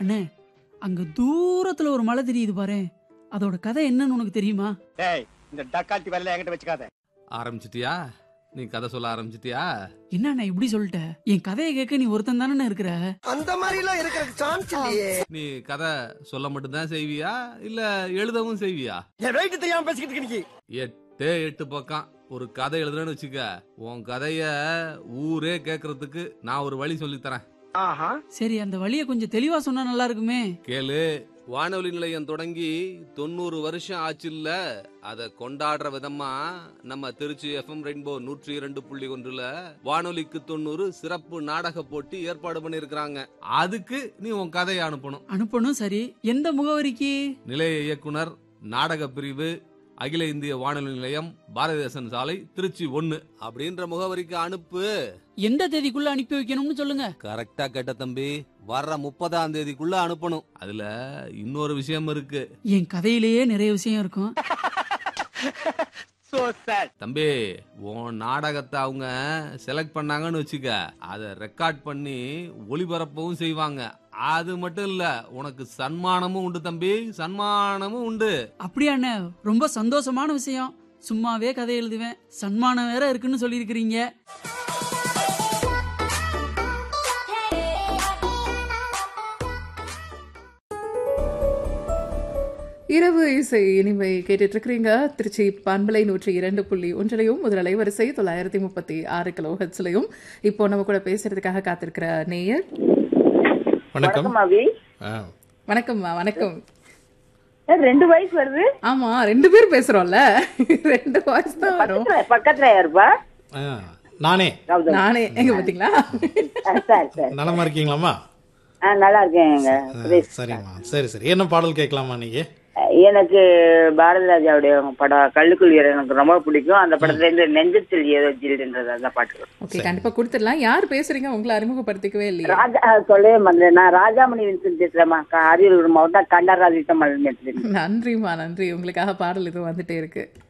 அண்ணே அங்க தூரத்துல ஒரு மலை தெரியுது பாரு அதோட கதை என்னன்னு உனக்கு தெரியுமா டேய் இந்த டக்கால்ட்டி வரல என்கிட்ட வச்சுக்காத ஆரம்பிச்சிட்டியா நீ கதை சொல்ல ஆரம்பிச்சிட்டியா என்ன அண்ணா இப்படி சொல்லிட்ட என் கதையை கேட்க நீ ஒருத்தன் தானே இருக்கிற அந்த மாதிரி எல்லாம் இருக்கிற சான்ஸ் இல்லையே நீ கதை சொல்ல மட்டும்தான் செய்வியா இல்ல எழுதவும் செய்வியா என் வெயிட் தெரியாம பேசிக்கிட்டு இருக்க நீ எட்டே எட்டு பக்கம் ஒரு கதை எழுதுறேன்னு வச்சுக்க உன் கதைய ஊரே கேக்குறதுக்கு நான் ஒரு வழி சொல்லித் தரேன் ஆஹா சரி அந்த வழியை கொஞ்சம் தெளிவா சொன்னா நல்லா இருக்குமே கேளு வானொலி நிலையம் தொடங்கி தொண்ணூறு வருஷம் ஆச்சுல்ல அத கொண்டாடுற விதமா நம்ம திருச்சி எஃப்எம் ரெயின்போ நூற்றி இரண்டு புள்ளி ஒன்றுல வானொலிக்கு தொண்ணூறு சிறப்பு நாடக போட்டி ஏற்பாடு பண்ணிருக்கிறாங்க அதுக்கு நீ உன் கதையை அனுப்பணும் அனுப்பணும் சரி எந்த முகவரிக்கு நிலைய இயக்குனர் நாடக பிரிவு அகில இந்திய வானொலி நிலையம் பாரதிதாசன் சாலை திருச்சி ஒன்னு அப்படின்ற முகவரிக்கு அனுப்பு எந்த தேதிக்குள்ள அனுப்பி வைக்கணும்னு சொல்லுங்க கரெக்டா கேட்ட தம்பி வர்ற முப்பதாம் தேதிக்குள்ள அனுப்பணும் அதுல இன்னொரு விஷயம் இருக்கு என் கதையிலேயே நிறைய விஷயம் இருக்கும் சோ சார் தம்பி உன் நாடகத்தை அவங்க செலக்ட் பண்ணாங்கன்னு வச்சுக்க அதை ரெக்கார்ட் பண்ணி ஒளிபரப்பவும் செய்வாங்க அது மட்டும் இல்ல உனக்கு சன்மானமும் உண்டு தம்பி சன்மானமும் உண்டு அப்படியா அண்ணே ரொம்ப சந்தோஷமான விஷயம் சும்மாவே கதை எழுதுவேன் சன்மானம் வேற இருக்குன்னு சொல்லியிருக்கிறீங்க இரவு இசை இனிமை கேட்டுட்டு இருக்கிறீங்க திருச்சி பண்பலை நூற்றி இரண்டு புள்ளி ஒன்றிலையும் முதல் அலைவரிசை தொள்ளாயிரத்தி முப்பத்தி ஆறு கிலோ ஹெட்ஸ்லையும் இப்போ நம்ம கூட பேசுறதுக்காக காத்திருக்கிற நேயர் வணக்கம் அவி ஆ, வணக்கம்மா வணக்கம் ரெண்டு வயசு வருது ஆமா ரெண்டு பேர் பேசுறோம்ல ரெண்டு வாய்ஸ் தான் வரும் பக்கத்துல பக்கத்துல யாருப்பா ஆ, நானே கௌதம் நானே எங்க பாத்தீங்களா ஆ, சரி சரி நலமா இருக்கீங்களாம்மா ஆ நல்லா இருக்கேங்க ஆ, சுரேஷ் சரிம்மா சரி சரி என்ன பாடல் கேட்கலாமா நீங்க எனக்கு பாரதி ராஜாவுடைய படம் கள்ளுக்குள் வீரன் எனக்கு ரொம்ப பிடிக்கும் அந்த படத்துல இருந்து நெஞ்சத்தில் ஏதோ ஜில்டுன்றது அந்த பாட்டு ஓகே கண்டிப்பா கொடுத்துடலாம் யார் பேசுறீங்க உங்களை அறிமுகப்படுத்திக்கவே இல்லையா ராஜா ஆ, சொல்லவே மறந்தேன் நான் ராஜாமணி வின்சன் பேசுறேம்மா க- அரியலூர் மாவட்டம் கண்டராஜித்தம் நன்றிம்மா நன்றி உங்களுக்காக பாடல் இது வந்துட்டே இருக்கு